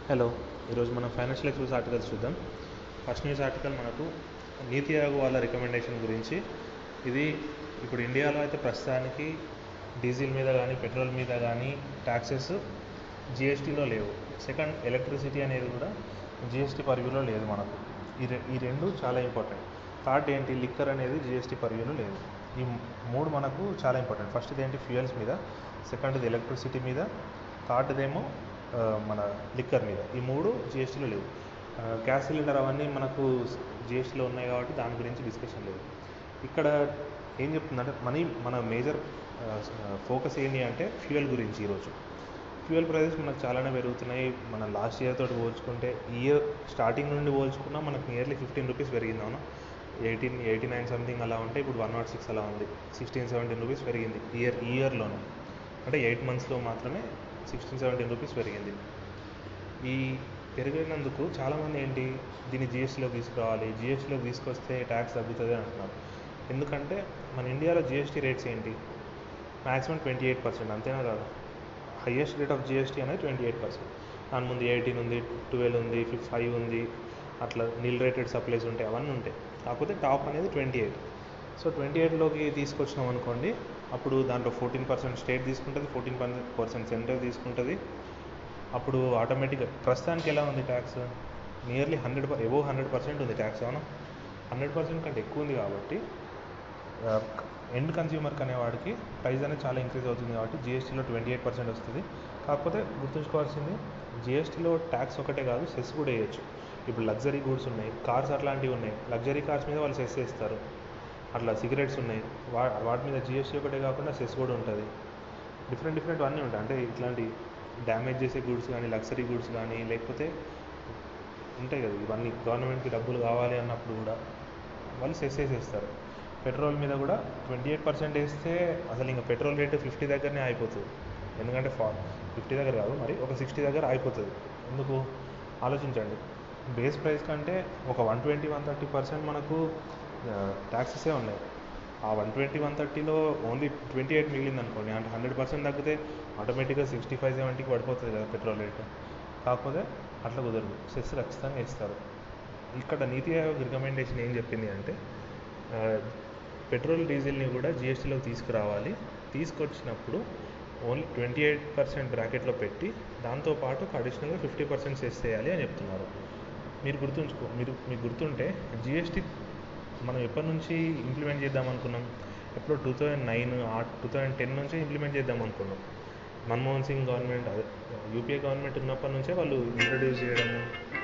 hello ఈరోజు మనం financial express articles చూద్దాం ఫస్ట్ న్యూస్ ఆర్టికల్ మనకు నీతి ఆయోగ్ వాళ్ళ రికమెండేషన్ గురించి ఇది ఇప్పుడు ఇండియాలో అయితే ప్రస్తుతానికి డీజిల్ మీద కానీ పెట్రోల్ మీద కానీ ట్యాక్సెస్ జిఎస్టీలో లేవు సెకండ్ ఎలక్ట్రిసిటీ అనేది కూడా జిఎస్టీ పర్వ్యూలో లేదు మనకు ఈ రె ఈ రెండు చాలా ఇంపార్టెంట్ థర్డ్ ఏంటి లిక్కర్ అనేది జిఎస్టీ పర్వ్యూలో లేదు ఈ మూడు మనకు చాలా ఇంపార్టెంట్ ఫస్ట్ది ఏంటి ఫ్యూయల్స్ మీద సెకండ్ది ఎలక్ట్రిసిటీ మీద థర్డ్దేమో ఆ, మన లిక్కర్ మీద ఈ మూడు జిఎస్టీలో లేవు ఆ, గ్యాస్ సిలిండర్ అవన్నీ మనకు జిఎస్టీలో ఉన్నాయి కాబట్టి దాని గురించి డిస్కషన్ లేదు ఇక్కడ ఏం చెప్తుందంటే మనీ మన మేజర్ ఫోకస్ ఏంటి అంటే ఫ్యూయల్ గురించి ఈరోజు ఫ్యూయల్ ప్రైజెస్ మనకు చాలానే పెరుగుతున్నాయి మన లాస్ట్ ఇయర్ తోటి పోల్చుకుంటే ఈ ఇయర్ స్టార్టింగ్ నుండి పోల్చుకున్నా మనకు నియర్లీ ఫిఫ్టీన్ రూపీస్ పెరిగింది అవునా ఎయిటీన్ ఎయిటీ నైన్ సంథింగ్ అలా ఉంటే ఇప్పుడు వన్ నాట్ సిక్స్ అలా ఉంది సిక్స్టీన్ సెవెంటీన్ రూపీస్ పెరిగింది ఇయర్ ఈ ఇయర్లోనే అంటే ఎయిట్ మంత్స్లో మాత్రమే సిక్స్టీన్ సెవెంటీన్ రూపీస్ పెరిగింది ఈ పెరిగినందుకు చాలామంది ఏంటి దీన్ని జిఎస్టీలోకి తీసుకురావాలి జిఎస్టీలోకి తీసుకొస్తే ట్యాక్స్ తగ్గుతుంది అంటున్నారు ఎందుకంటే మన ఇండియాలో జిఎస్టీ రేట్స్ ఏంటి మ్యాక్సిమం ట్వంటీ ఎయిట్ పర్సెంట్ అంతేనా కాదు హయ్యెస్ట్ రేట్ ఆఫ్ జిఎస్టీ అనేది ట్వంటీ ఎయిట్ పర్సెంట్ దాని ముందు ఎయిటీన్ ఉంది ట్వెల్వ్ ఉంది ఫైవ్ ఉంది అట్లా నిల్ రేటెడ్ సప్లైస్ ఉంటాయి అవన్నీ ఉంటాయి కాకపోతే టాప్ అనేది ట్వంటీ ఎయిట్ సో ట్వంటీ ఎయిట్లోకి తీసుకొచ్చినాం అనుకోండి అప్పుడు దాంట్లో ఫోర్టీన్ పర్సెంట్ స్టేట్ తీసుకుంటుంది ఫోర్టీన్ పర్సెంట్ సెంటర్ తీసుకుంటుంది అప్పుడు ఆటోమేటిక్గా ప్రస్తుతానికి ఎలా ఉంది tax nearly hundred above hundred percent ఉంది ట్యాక్స్ అవునా హండ్రెడ్ పర్సెంట్ కంటే ఎక్కువ ఉంది కాబట్టి ఎండ్ కన్జ్యూమర్కి అనేవాడికి ప్రైస్ అనేది చాలా ఇంక్రీజ్ అవుతుంది కాబట్టి జిఎస్టీలో ట్వంటీ ఎయిట్ పర్సెంట్ వస్తుంది కాకపోతే గుర్తుంచుకోవాల్సింది జిఎస్టీలో ట్యాక్స్ ఒకటే కాదు సెస్ కూడా వేయచ్చు ఇప్పుడు లగ్జరీ గూడ్స్ ఉన్నాయి కార్స్ అట్లాంటివి ఉన్నాయి లగ్జరీ కార్స్ మీద వాళ్ళు సెస్ వేస్తారు అట్లా సిగరెట్స్ ఉన్నాయి వా వాటి మీద జిఎస్టీ ఒకటే కాకుండా సెస్ కూడా ఉంటుంది డిఫరెంట్ డిఫరెంట్ అన్నీ ఉంటాయి అంటే ఇట్లాంటి డ్యామేజ్ చేసే గూడ్స్ కానీ లగ్జరీ గూడ్స్ కానీ లేకపోతే ఉంటాయి కదా ఇవన్నీ గవర్నమెంట్కి డబ్బులు కావాలి అన్నప్పుడు కూడా వాళ్ళు సెస్ వేసేస్తారు పెట్రోల్ మీద కూడా ట్వంటీ ఎయిట్ పర్సెంట్ వేస్తే అసలు ఇంకా పెట్రోల్ రేటు ఫిఫ్టీ దగ్గరనే అయిపోతుంది ఎందుకంటే ఫా ఫిఫ్టీ దగ్గర కాదు మరి ఒక సిక్స్టీ దగ్గర అయిపోతుంది ఎందుకు ఆలోచించండి బేస్ ప్రైస్ కంటే ఒక one twenty one thirty percent మనకు ట్యాక్సెసే ఉన్నాయి ఆ వన్ ట్వంటీ వన్ థర్టీలో ఓన్లీ ట్వంటీ ఎయిట్ మిగిలింది అనుకోండి అంటే హండ్రెడ్ పర్సెంట్ తగ్గితే ఆటోమేటిక్గా సిక్స్టీ ఫైవ్ సెవెంటీకి పడిపోతుంది కదా పెట్రోల్ రేటు కాకపోతే అట్లా కుదరదు సెస్ ఖచ్చితంగా ఇస్తారు ఇక్కడ నీతి ఆయోగ్ రికమెండేషన్ ఏం చెప్పింది అంటే ఆ, పెట్రోల్ డీజిల్ని కూడా జిఎస్టీలోకి తీసుకురావాలి తీసుకొచ్చినప్పుడు ఓన్లీ ట్వంటీ ఎయిట్ పర్సెంట్ బ్రాకెట్లో పెట్టి దాంతోపాటు అడిషనల్గా ఫిఫ్టీ పర్సెంట్ సెస్ చేయాలి అని చెప్తున్నారు మీరు గుర్తుంచుకో మీరు మీకు గుర్తుంటే జిఎస్టీ మనం ఎప్పటి నుంచి ఇంప్లిమెంట్ చేద్దాం అనుకున్నాం ఎప్పుడో టూ థౌజండ్ నైన్ ఆ టూ థౌజండ్ టెన్ నుంచే ఇంప్లిమెంట్ చేద్దాం అనుకున్నాం మన్మోహన్ సింగ్ గవర్నమెంట్ అదే యూపీఏ గవర్నమెంట్ ఉన్నప్పటి నుంచే వాళ్ళు ఇంట్రడ్యూస్ చేయడము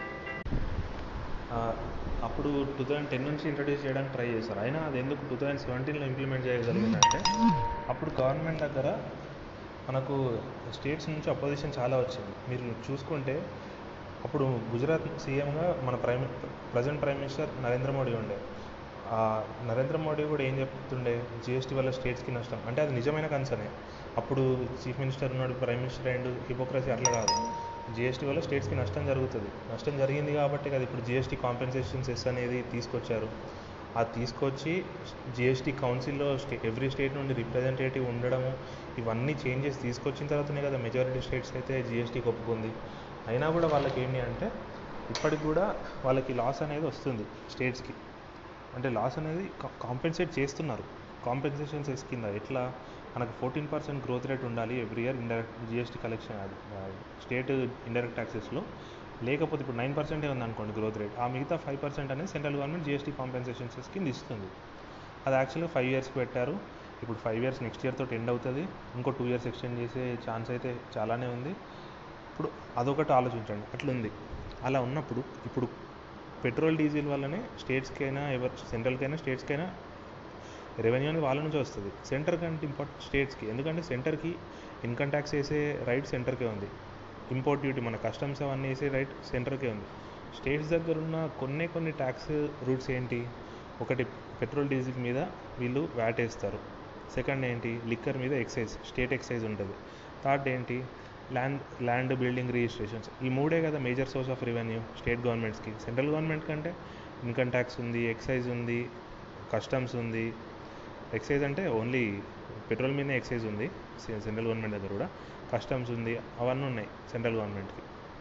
ఆ, అప్పుడు టూ థౌజండ్ టెన్ నుంచి ఇంట్రడ్యూస్ చేయడానికి ట్రై చేశారు అయినా అది ఎందుకు టూ థౌజండ్ సెవెంటీన్లో ఇంప్లిమెంట్ చేయగలిగిందంటే అప్పుడు గవర్నమెంట్ దగ్గర మనకు స్టేట్స్ నుంచి అపోజిషన్ చాలా వచ్చింది మీరు చూసుకుంటే అప్పుడు గుజరాత్ సీఎంగా మన prime present prime minister Narendra Modi ఉండే ఆ నరేంద్ర మోడీ కూడా ఏం చెప్తుండే జిఎస్టీ వల్ల స్టేట్స్కి నష్టం అంటే అది నిజమైన కన్సర్నే అప్పుడు చీఫ్ మినిస్టర్ ఉన్నాడు ప్రైమ్ మినిస్టర్ అండ్ హిపోక్రసీ అట్లా కాదు జిఎస్టీ వల్ల స్టేట్స్కి నష్టం జరుగుతుంది నష్టం జరిగింది కాబట్టి కదా ఇప్పుడు జిఎస్టీ కాంపెన్సేషన్ సెస్ అనేది తీసుకొచ్చారు అది తీసుకొచ్చి జిఎస్టీ కౌన్సిల్లో స్టే ఎవ్రీ స్టేట్ నుండి రిప్రజెంటేటివ్ ఉండడము ఇవన్నీ చేంజెస్ తీసుకొచ్చిన తర్వాతనే కదా మెజారిటీ స్టేట్స్ అయితే జిఎస్టీకి ఒప్పుకుంది అయినా కూడా వాళ్ళకి ఏంటి అంటే ఇప్పటికి కూడా వాళ్ళకి లాస్ అనేది వస్తుంది స్టేట్స్కి అంటే లాస్ అనేది కాంపెన్సేట్ చేస్తున్నారు కాంపెన్సేషన్ సెస్ కింద ఎట్లా మనకు ఫోర్టీన్ పర్సెంట్ గ్రోత్ రేట్ ఉండాలి every year indirect GST collection అది స్టేట్ ఇండైరెక్ట్ ట్యాక్సెస్లో లేకపోతే ఇప్పుడు నైన్ పర్సెంటే ఉందనుకోండి గ్రోత్ రేట్ ఆ మిగతా ఫైవ్ పర్సెంట్ అనేది central government GST compensation cess కింద ఇస్తుంది అది యాక్చువల్గా ఫైవ్ ఇయర్స్కి పెట్టారు ఇప్పుడు ఫైవ్ ఇయర్స్ నెక్స్ట్ ఇయర్ తోటి ఎండ్ అవుతుంది ఇంకో టూ ఇయర్స్ ఎక్స్టెండ్ చేసే ఛాన్స్ అయితే చాలానే ఉంది ఇప్పుడు అదొకటి ఆలోచించండి అట్లుంది అలా ఉన్నప్పుడు ఇప్పుడు పెట్రోల్ డీజిల్ వల్లనే స్టేట్స్కైనా ఎవరు సెంట్రల్కైనా స్టేట్స్కైనా రెవెన్యూ అనేది వాళ్ళ నుంచి వస్తుంది సెంటర్ కంటే ఇంపార్టెంట్ స్టేట్స్కి ఎందుకంటే సెంటర్కి ఇన్కమ్ ట్యాక్స్ వేసే రైట్ సెంటర్కే ఉంది ఇంపోర్ట్ డ్యూటీ మన కస్టమ్స్ అవన్నీ వేసే రైట్ సెంటర్కే ఉంది స్టేట్స్ దగ్గర ఉన్న కొన్ని కొన్ని ట్యాక్స్ రూట్స్ ఏంటి ఒకటి పెట్రోల్ డీజిల్ మీద వీళ్ళు వ్యాట్ వేస్తారు సెకండ్ ఏంటి లిక్కర్ మీద ఎక్సైజ్ స్టేట్ ఎక్సైజ్ ఉంటుంది థర్డ్ ఏంటి ల్యాండ్ ల్యాండ్ బిల్డింగ్ రిజిస్ట్రేషన్స్ ఈ మూడే కదా major source of revenue state గవర్నమెంట్స్కి సెంట్రల్ గవర్నమెంట్ కంటే ఇన్కమ్ ట్యాక్స్ ఉంది ఎక్సైజ్ ఉంది కస్టమ్స్ ఉంది ఎక్సైజ్ అంటే ఓన్లీ పెట్రోల్ మీదనే ఎక్సైజ్ ఉంది సె- సెంట్రల్ గవర్నమెంట్ దగ్గర కూడా కస్టమ్స్ ఉంది అవన్నీ ఉన్నాయి సెంట్రల్ గవర్నమెంట్కి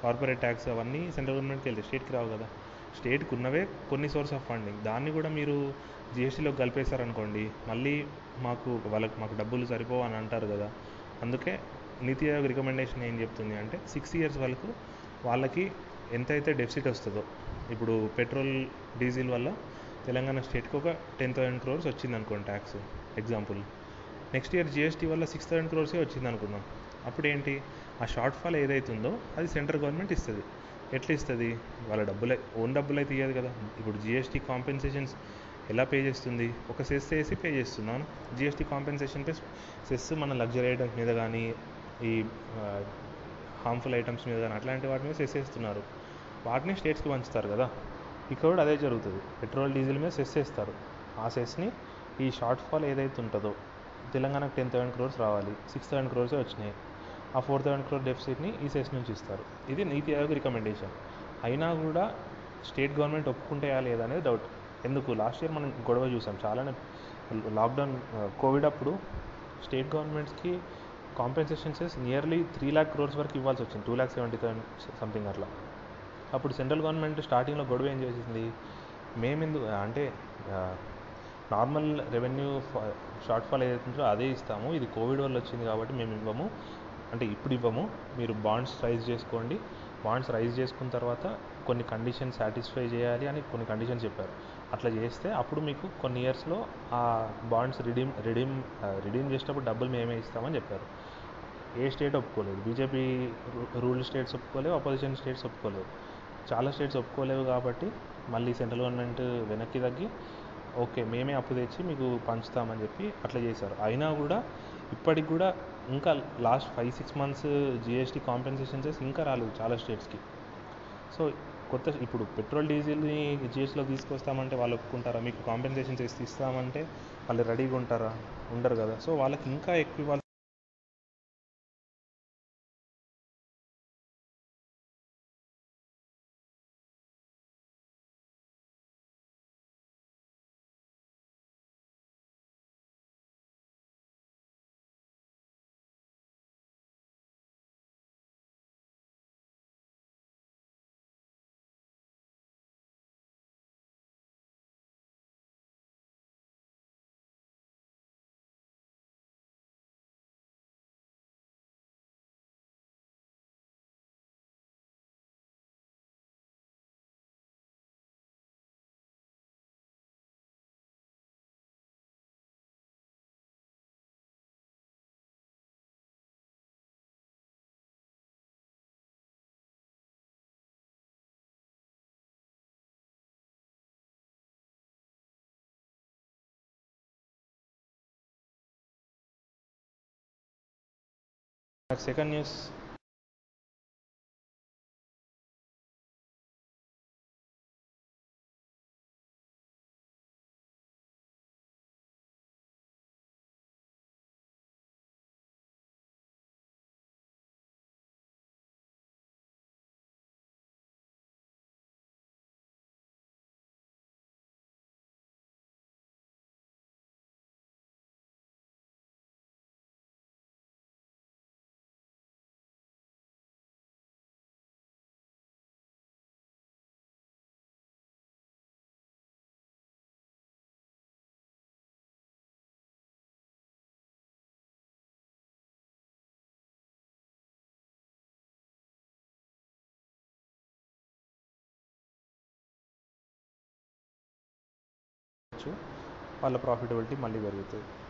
కార్పొరేట్ ట్యాక్స్ అవన్నీ సెంట్రల్ గవర్నమెంట్కి వెళ్తాయి స్టేట్కి రావు కదా స్టేట్కి ఉన్నవే కొన్ని సోర్స్ ఆఫ్ ఫండింగ్ దాన్ని కూడా మీరు జిఎస్టీలోకి కలిపేశారనుకోండి మళ్ళీ మాకు వాళ్ళకి మాకు డబ్బులు సరిపోవు అని అంటారు కదా అందుకే నీతి ఆయోగ్ రికమెండేషన్ ఏం చెప్తుంది అంటే సిక్స్ ఇయర్స్ వరకు వాళ్ళకి ఎంతైతే డెఫిసిట్ వస్తుందో ఇప్పుడు పెట్రోల్ డీజిల్ వల్ల తెలంగాణ స్టేట్కి ఒక టెన్ థౌసండ్ క్రోర్స్ వచ్చింది అనుకోండి tax example next year GST వల్ల సిక్స్ థౌసండ్ క్రోర్సే వచ్చింది అనుకుందాం అప్పుడు ఏంటి ఆ షార్ట్ ఫాల్ ఏదైతుందో అది సెంట్రల్ గవర్నమెంట్ ఇస్తుంది ఎట్లా ఇస్తుంది వాళ్ళ డబ్బులే ఓన్ డబ్బులు అయితే ఇవ్వదు కదా ఇప్పుడు జిఎస్టీ కాంపెన్సేషన్స్ ఎలా పే చేస్తుంది ఒక సెస్ వేసి పే చేస్తున్నాను జిఎస్టీ కాంపెన్సేషన్ పే సెస్ మన లగ్జరీ ఐటమ్స్ మీద కానీ ఈ హార్మ్ఫుల్ ఐటమ్స్ మీద కానీ అట్లాంటి వాటి మీద సెస్ వేస్తున్నారు వాటిని స్టేట్స్కి పంచుతారు కదా ఇక్కడ కూడా అదే జరుగుతుంది పెట్రోల్ డీజిల్ మీద సెస్ వేస్తారు ఆ సెస్ని ఈ షార్ట్ ఫాల్ ఏదైతే ఉంటుందో తెలంగాణకు టెన్ థౌసండ్ క్రోర్స్ రావాలి సిక్స్ థౌసండ్ క్రోర్సే వచ్చినాయి ఆ ఫోర్ థౌసండ్ క్రోర్ డెఫిసిట్ని ఈ సెస్ నుంచి ఇస్తారు ఇది నీతి ఆయోగ్ రికమెండేషన్ అయినా కూడా స్టేట్ గవర్నమెంట్ ఒప్పుకుంటే లేదా అనేది డౌట్ ఎందుకు లాస్ట్ ఇయర్ మనం గొడవ చూసాం చాలానే లాక్డౌన్ కోవిడ్ అప్పుడు స్టేట్ గవర్నమెంట్స్కి compensation cess nearly three lakh crores వరకు ఇవ్వాల్సి వచ్చింది two lakh seventy thousand something అట్లా అప్పుడు సెంట్రల్ గవర్నమెంట్ స్టార్టింగ్లో గొడవ ఏం చేసింది మేమెందుకు అంటే నార్మల్ రెవెన్యూ షార్ట్ ఫాల్ ఏదైతే ఉందో అదే ఇస్తాము ఇది కోవిడ్ వల్ల వచ్చింది కాబట్టి మేము ఇవ్వము అంటే ఇప్పుడు ఇవ్వము మీరు బాండ్స్ రైజ్ చేసుకోండి బాండ్స్ రైజ్ చేసుకున్న తర్వాత కొన్ని కండిషన్స్ సాటిస్ఫై చేయాలి అని కొన్ని కండిషన్స్ చెప్పారు అట్లా చేస్తే అప్పుడు మీకు కొన్ని ఇయర్స్లో ఆ బాండ్స్ రిడీమ్ రిడీమ్ రిడీమ్ చేసేటప్పుడు డబ్బులు మేమే ఇస్తామని చెప్పారు ఏ స్టేట్ ఒప్పుకోలేదు బీజేపీ రూల్ స్టేట్స్ ఒప్పుకోలేవు అపోజిషన్ స్టేట్స్ ఒప్పుకోలేవు చాలా స్టేట్స్ ఒప్పుకోలేవు కాబట్టి మళ్ళీ సెంట్రల్ గవర్నమెంట్ వెనక్కి తగ్గి ఓకే మేమే అప్పు తెచ్చి మీకు పంచుతామని చెప్పి అట్లా చేశారు అయినా కూడా ఇప్పటికి కూడా ఇంకా last five six months GST compensation cess ఇంకా రాలేదు చాలా స్టేట్స్కి సో కొత్త ఇప్పుడు పెట్రోల్ డీజిల్ని జిఎస్టీలో తీసుకొస్తామంటే వాళ్ళు ఒప్పుకుంటారా మీకు కాంపెన్సేషన్స్ ఇస్తే ఇస్తామంటే వాళ్ళు రెడీగా ఉంటారా ఉండరు కదా సో వాళ్ళకి ఇంకా ఎక్కువ ఇవ్వాలి సెకండ్ న్యూస్ వాళ్ళ ప్రాఫిటబిలిటీ మళ్ళీ పెరుగుతుంది